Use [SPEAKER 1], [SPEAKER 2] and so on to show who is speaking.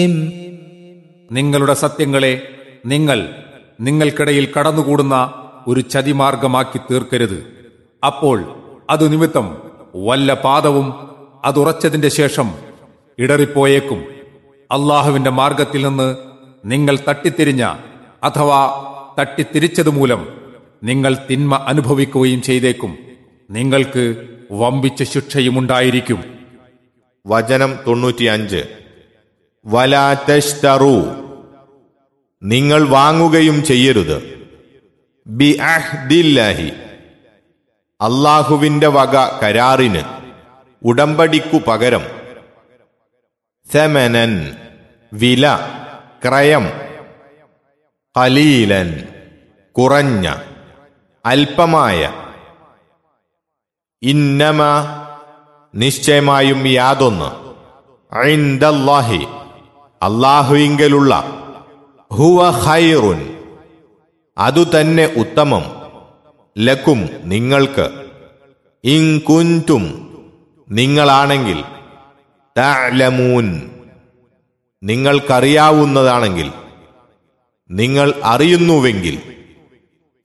[SPEAKER 1] നിങ്ങളുടെ സത്യങ്ങളെ നിങ്ങൾ നിങ്ങൾക്കിടയിൽ കടന്നുകൂടുന്ന ഒരു ചതിമാർഗമാക്കി തീർക്കരുത് അപ്പോൾ അതു നിമിത്തം വല്ല പാദവും അതുറച്ചതിന്റെ ശേഷം ഇടറിപ്പോയേക്കും അള്ളാഹുവിന്റെ മാർഗത്തിൽ നിന്ന് നിങ്ങൾ തട്ടിത്തിരിഞ്ഞ അഥവാ തട്ടിത്തിരിച്ചതുമൂലം നിങ്ങൾ തിന്മ അനുഭവിക്കുകയും ചെയ്തേക്കും നിങ്ങൾക്ക് വമ്പിച്ച ശിക്ഷയുമുണ്ടായിരിക്കും
[SPEAKER 2] വചനം തൊണ്ണൂറ്റിയഞ്ച് വലാതഷ്തറു നിങ്ങൾ വാങ്ങുകയും ചെയ്യരുത് ബി അഹ്ദില്ലാഹി അള്ളാഹുവിന്റെ വക കരാറിന് ഉടമ്പടിക്കു പകരം സെമനൻ വില ക്രയം കലീലൻ കുറഞ്ഞ അല്പമായ ഇന്നമ നിശ്ചയമായും യാതൊന്ന് ഐന്ദല്ലാഹി അള്ളാഹുവിങ്കലുള്ള ഹുവ ഖൈറുൻ അതുതന്നെ ഉത്തമം ലക്കും നിങ്ങൾക്ക് ഇൻകുൻറ്റും നിങ്ങളാണെങ്കിൽ തഅലമൂൻ നിങ്ങൾക്കറിയാവുന്നതാണെങ്കിൽ നിങ്ങൾ അറിയുന്നുവെങ്കിൽ